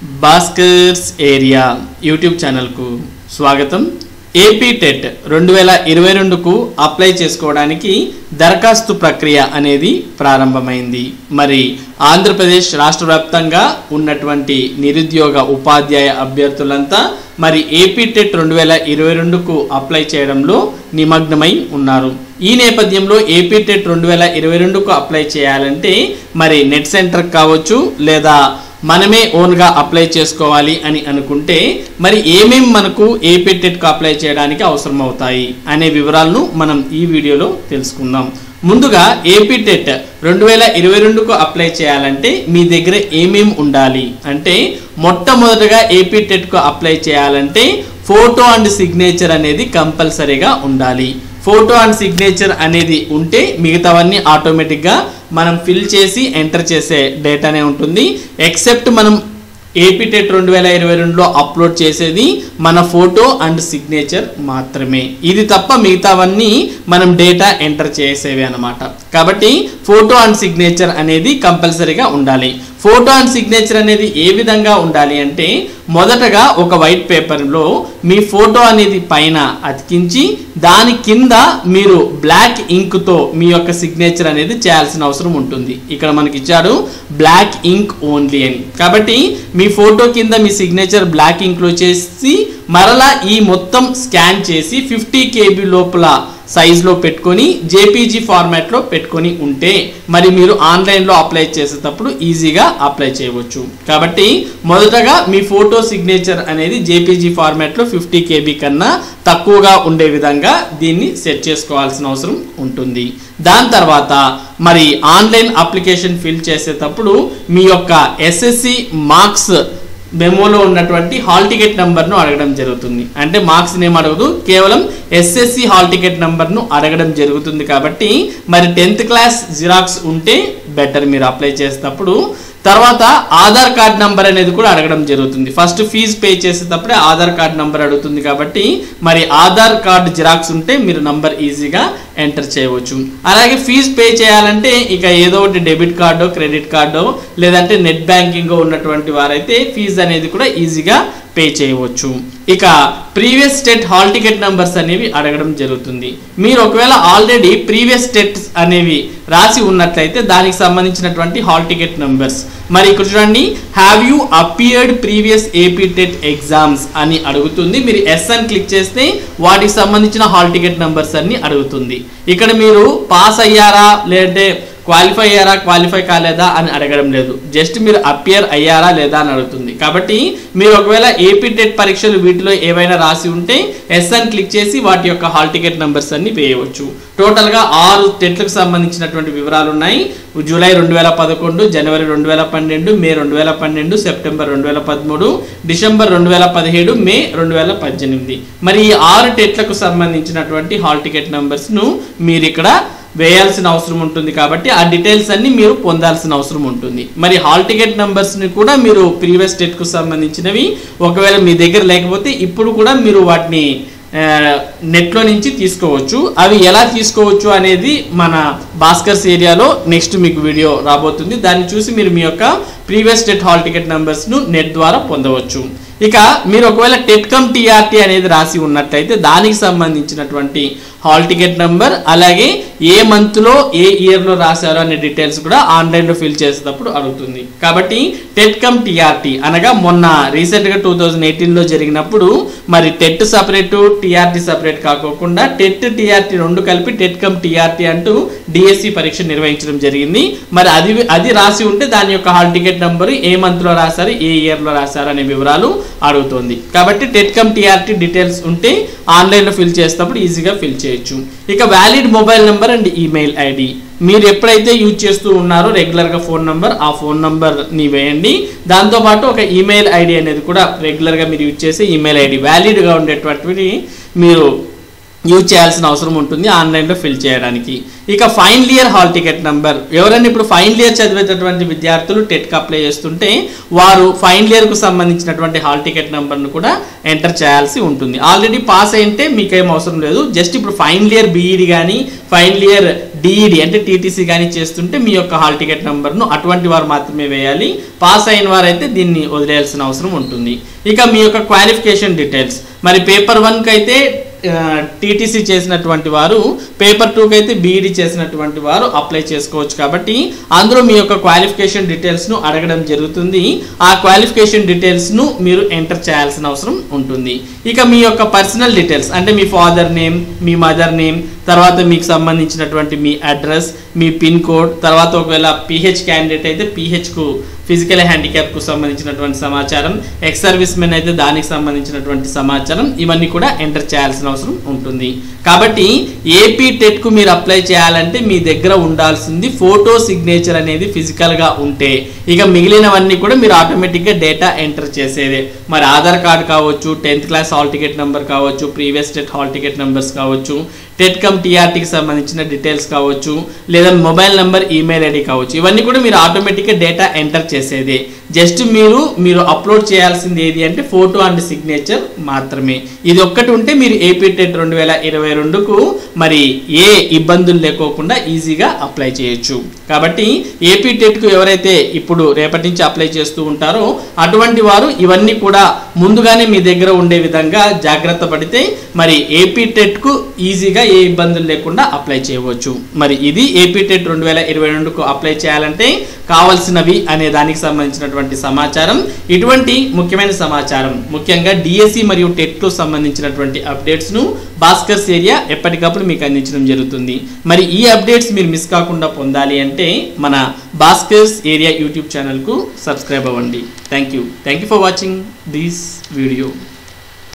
Bhaskar's area YouTube ఛానల్కు స్వాగతం AP TET రెండు వేల ఇరవై రెండుకు అప్లై చేసుకోవడానికి దరఖాస్తు ప్రక్రియ అనేది ప్రారంభమైంది మరి ఆంధ్రప్రదేశ్ రాష్ట్ర వ్యాప్తంగా ఉన్నటువంటి నిరుద్యోగ ఉపాధ్యాయ అభ్యర్థులంతా మరి ఏపీ టెట్ రెండు వేల ఇరవై రెండుకు అప్లై చేయడంలో నిమగ్నమై ఉన్నారు ఈ నేపథ్యంలో ఏపీ టెట్ రెండు వేల ఇరవై రెండుకు అప్లై చేయాలంటే మరి నెట్ సెంటర్ కావచ్చు లేదా మనమే ఓన్గా అప్లై చేసుకోవాలి అని అనుకుంటే మరి ఏమేం మనకు ఏపీ టెట్కు అప్లై చేయడానికి అవసరం అవుతాయి అనే వివరాలను మనం ఈ వీడియోలో తెలుసుకుందాం ముందుగా ఏపీ టెట్ రెండు వేల ఇరవై రెండుకు అప్లై చేయాలంటే మీ దగ్గర ఏమేం ఉండాలి అంటే మొట్టమొదటగా ఏపీ టెట్కు అప్లై చేయాలంటే ఫోటో అండ్ సిగ్నేచర్ అనేది కంపల్సరీగా ఉండాలి ఫోటో అండ్ సిగ్నేచర్ అనేది ఉంటే మిగతావన్నీ ఆటోమేటిక్గా మనం ఫిల్ చేసి ఎంటర్ చేసే డేటానే ఉంటుంది ఎక్సెప్ట్ మనం ఏపీ టెట్ రెండు వేల ఇరవై రెండులో అప్లోడ్ చేసేది మన ఫోటో అండ్ సిగ్నేచర్ మాత్రమే ఇది తప్ప మిగతావన్నీ మనం డేటా ఎంటర్ చేసేవి అనమాట కాబట్టి ఫోటో అండ్ సిగ్నేచర్ అనేది కంపల్సరీగా ఉండాలి ఫోటో అండ్ సిగ్నేచర్ అనేది ఏ విధంగా ఉండాలి అంటే మొదటగా ఒక వైట్ పేపర్లో మీ ఫోటో అనేది పైన అతికించి దాని కింద మీరు బ్లాక్ ఇంక్తో మీ యొక్క సిగ్నేచర్ అనేది చేయాల్సిన అవసరం ఉంటుంది ఇక్కడ మనకి ఇచ్చాడు బ్లాక్ ఇంక్ ఓన్లీ అని కాబట్టి మీ ఫోటో కింద మీ సిగ్నేచర్ బ్లాక్ ఇంక్లో చేసి మరలా ఈ మొత్తం స్కాన్ చేసి ఫిఫ్టీ కేబీ లోపల సైజులో పెట్టుకొని జేపీజీ ఫార్మాట్లో పెట్టుకొని ఉంటే మరి మీరు ఆన్లైన్లో అప్లై చేసేటప్పుడు ఈజీగా అప్లై చేయవచ్చు కాబట్టి మొదటగా మీ ఫోటో సిగ్నేచర్ అనేది జేపీజీ ఫార్మాట్లో ఫిఫ్టీ కేబీ కన్నా తక్కువగా ఉండే విధంగా దీన్ని సెట్ చేసుకోవాల్సిన అవసరం ఉంటుంది దాని తర్వాత మరి ఆన్లైన్ అప్లికేషన్ ఫిల్ చేసేటప్పుడు మీ యొక్క ఎస్ఎస్సి మార్క్స్ మెమోలో ఉన్నటువంటి హాల్ టికెట్ నెంబర్ను అడగడం జరుగుతుంది అంటే మార్క్స్ ఏం అడగదు కేవలం ఎస్ఎస్సి హాల్ టికెట్ నెంబర్ను అడగడం జరుగుతుంది కాబట్టి మరి టెన్త్ క్లాస్ జిరాక్స్ ఉంటే బెటర్ మీరు అప్లై చేసేటప్పుడు తర్వాత ఆధార్ కార్డ్ నంబర్ అనేది కూడా అడగడం జరుగుతుంది ఫస్ట్ ఫీజు పే చేసేటప్పుడే ఆధార్ కార్డ్ నంబర్ అడుగుతుంది కాబట్టి మరి ఆధార్ కార్డ్ జిరాక్స్ ఉంటే మీరు నంబర్ ఈజీగా ఎంటర్ చేయవచ్చు అలాగే ఫీజు పే చేయాలంటే ఇక ఏదో ఒకటి డెబిట్ కార్డో క్రెడిట్ కార్డో లేదంటే నెట్ బ్యాంకింగ్ ఉన్నటువంటి వారైతే ఫీజు అనేది కూడా ఈజీగా పే చేయవచ్చు ఇక previous state hall ticket numbers అనేవి అడగడం జరుగుతుంది మీరు ఒకవేళ ఆల్రెడీ ప్రీవియస్ స్టేట్స్ అనేవి రాసి ఉన్నట్లయితే దానికి సంబంధించినటువంటి హాల్ టికెట్ నంబర్స్ మరి ఇక్కడ చూడండి have you appeared previous AP TET exams అని అడుగుతుంది మీరు ఎస్ అని క్లిక్ చేస్తే వాటికి సంబంధించిన హాల్ టికెట్ నంబర్స్ అన్ని అడుగుతుంది ఇక్కడ మీరు పాస్ అయ్యారా లేదంటే క్వాలిఫై అయ్యారా క్వాలిఫై కాలేదా అని అడగడం లేదు జస్ట్ మీరు అపియర్ అయ్యారా లేదా అని అడుగుతుంది కాబట్టి మీరు ఒకవేళ ఏపీ టెట్ పరీక్షలు వీటిలో ఏవైనా రాసి ఉంటే ఎస్ అని క్లిక్ చేసి వాటి యొక్క హాల్ టికెట్ నెంబర్స్ అన్ని వేయవచ్చు టోటల్గా ఆరు టెట్లకు సంబంధించినటువంటి వివరాలు ఉన్నాయి జూలై రెండు వేల పదకొండు జనవరి రెండు వేల పన్నెండు మే రెండు వేల పన్నెండు సెప్టెంబర్ రెండు వేల పదమూడు డిసెంబర్ రెండు వేల పదిహేడు మే రెండు వేల పద్దెనిమిది మరి ఈ ఆరు టెట్లకు సంబంధించినటువంటి హాల్ టికెట్ నెంబర్స్ను మీరు ఇక్కడ వేయాల్సిన అవసరం ఉంటుంది కాబట్టి ఆ డీటెయిల్స్ అన్ని మీరు పొందాల్సిన అవసరం ఉంటుంది మరి హాల్ టికెట్ నెంబర్స్ని కూడా మీరు ప్రీవియస్ డేట్కు సంబంధించినవి ఒకవేళ మీ దగ్గర లేకపోతే ఇప్పుడు కూడా మీరు వాటిని ఆ, నెట్లో నుంచి తీసుకోవచ్చు అవి ఎలా తీసుకోవచ్చు అనేది మన భాస్కర్స్ ఏరియాలో నెక్స్ట్ మీకు వీడియో రాబోతుంది దాన్ని చూసి మీరు మీ యొక్క ప్రీవియస్ డేట్ హాల్ టికెట్ నెంబర్స్ను నెట్ ద్వారా పొందవచ్చు ఇక మీరు ఒకవేళ టెట్కమ్ టీఆర్టీ అనేది రాసి ఉన్నట్లయితే దానికి సంబంధించినటువంటి హాల్ టికెట్ నెంబర్ అలాగే ఏ మంత్లో ఏ ఇయర్లో రాశారో అనే డీటెయిల్స్ కూడా ఆన్లైన్లో ఫిల్ చేసేటప్పుడు అడుగుతుంది కాబట్టి టెట్కమ్ టీఆర్టీ అనగా మొన్న రీసెంట్గా టూ థౌజండ్ ఎయిటీన్లో జరిగినప్పుడు మరి టెట్ సపరేట్ టీఆర్టీ సపరేట్ కాకోకుండా టెట్ టీఆర్టీ రెండు కలిపి టెట్కమ్ టీఆర్టీ అంటూ డిఎస్సి పరీక్ష నిర్వహించడం జరిగింది మరి అది అది రాసి ఉంటే దాని యొక్క హాల్ టికెట్ నెంబర్ ఏ మంత్లో రాశారు ఏ ఇయర్లో రాశారు అనే వివరాలు అడుగుతుంది కాబట్టి టెట్కమ్ టీఆర్టీ డీటెయిల్స్ ఉంటే ఆన్లైన్లో ఫిల్ చేసేటప్పుడు ఈజీగా ఫిల్ చేయొచ్చు ఇక valid mobile number and email ID మీరు ఎప్పుడైతే యూజ్ చేస్తూ ఉన్నారో రెగ్యులర్గా ఫోన్ నంబర్ ఆ ఫోన్ నంబర్ని వేయండి దాంతోపాటు ఒక ఈమెయిల్ ఐడి అనేది కూడా రెగ్యులర్గా మీరు యూజ్ చేసే ఈమెయిల్ ఐడి వ్యాలిడ్గా ఉండేటువంటివి మీరు యూజ్ చేయాల్సిన అవసరం ఉంటుంది ఆన్లైన్లో ఫిల్ చేయడానికి ఇక final year hall ticket number ఎవరైనా ఇప్పుడు ఫైనల్ ఇయర్ చదివేటటువంటి విద్యార్థులు టెట్కి అప్లై చేస్తుంటే వారు ఫైనల్ ఇయర్కు సంబంధించినటువంటి హాల్ టికెట్ నెంబర్ను కూడా ఎంటర్ చేయాల్సి ఉంటుంది ఆల్రెడీ పాస్ అయింటే మీకేం అవసరం లేదు జస్ట్ ఇప్పుడు ఫైనల్ ఇయర్ బీఈడి కానీ ఫైనల్ ఇయర్ డిఈడి అంటే టీటీసీ కానీ చేస్తుంటే మీ యొక్క హాల్ టికెట్ నెంబర్ను అటువంటి వారు మాత్రమే వేయాలి పాస్ అయిన వారైతే దీన్ని వదిలేయాల్సిన అవసరం ఉంటుంది ఇక మీ యొక్క క్వాలిఫికేషన్ డీటెయిల్స్ మరి పేపర్ వన్కి అయితే టీటీసీ చేసినటువంటి వారు పేపర్ టూకి అయితే బీఈడి చేసినటువంటి వారు అప్లై చేసుకోవచ్చు కాబట్టి అందులో మీ యొక్క క్వాలిఫికేషన్ డీటెయిల్స్ను అడగడం జరుగుతుంది ఆ క్వాలిఫికేషన్ డీటెయిల్స్ను మీరు ఎంటర్ చేయాల్సిన అవసరం ఉంటుంది ఇక మీ యొక్క పర్సనల్ డీటెయిల్స్ అంటే మీ ఫాదర్ నేమ్ మీ మదర్ నేమ్ తర్వాత మీకు సంబంధించినటువంటి మీ అడ్రస్ మీ పిన్ కోడ్ తర్వాత ఒకవేళ పిహెచ్ క్యాండిడేట్ అయితే పిహెచ్కు ఫిజికల్ హ్యాండిక్యాప్కు సంబంధించినటువంటి సమాచారం ఎక్స్ సర్వీస్ మెన్ అయితే దానికి సంబంధించినటువంటి సమాచారం ఇవన్నీ కూడా ఎంటర్ చేయాల్సిన అవసరం ఉంటుంది కాబట్టి ఏపీ టెట్కు మీరు అప్లై చేయాలంటే మీ దగ్గర ఉండాల్సింది ఫోటో సిగ్నేచర్ అనేది ఫిజికల్గా ఉంటే ఇక మిగిలినవన్నీ కూడా మీరు ఆటోమేటిక్గా డేటా ఎంటర్ చేసేదే మరి ఆధార్ కార్డ్ కావచ్చు tenth class hall ticket number కావచ్చు previous TET hall ticket numbers కావచ్చు టెట్ కమ్ టీఆర్టీకి సంబంధించిన డీటెయిల్స్ కావచ్చు లేదా మొబైల్ నెంబర్ ఈమెయిల్ ఐడి కావచ్చు ఇవన్నీ కూడా మీరు ఆటోమేటిక్గా డేటా ఎంటర్ చేసేదే జస్ట్ మీరు మీరు అప్లోడ్ చేయాల్సింది ఏది అంటే ఫోటో అండ్ సిగ్నేచర్ మాత్రమే ఇది ఒక్కటి ఉంటే మీరు ఏపీ టెట్ రెండు వేల ఇరవై రెండుకు మరి ఏ ఇబ్బందులు లేకోకుండా ఈజీగా అప్లై చేయొచ్చు కాబట్టి ఏపీ టెట్కు ఎవరైతే ఇప్పుడు రేపటి నుంచి అప్లై చేస్తూ ఉంటారో అటువంటి వారు ఇవన్నీ కూడా ముందుగానే మీ దగ్గర ఉండే విధంగా జాగ్రత్త పడితే మరి ఏపీ టెట్కు ఈజీగా ఏ ఇబ్బందులు లేకుండా అప్లై చేయవచ్చు మరి ఇది ఏపీ టెట్ రెండు వేల ఇరవై రెండుకు అప్లై చేయాలంటే కావాల్సినవి అనే దానికి సంబంధించినటువంటి సమాచారం ఇటువంటి ముఖ్యమైన సమాచారం ముఖ్యంగా డిఎస్సి మరియు టెట్కు సంబంధించినటువంటి అప్డేట్స్ను భాస్కర్స్ ఏరియా ఎప్పటికప్పుడు మీకు అందించడం జరుగుతుంది మరి ఈ అప్డేట్స్ మీరు మిస్ కాకుండా పొందాలి అంటే మన భాస్కర్స్ ఏరియా యూట్యూబ్ ఛానల్కు సబ్స్క్రైబ్ అవ్వండి thank you thank you for watching this video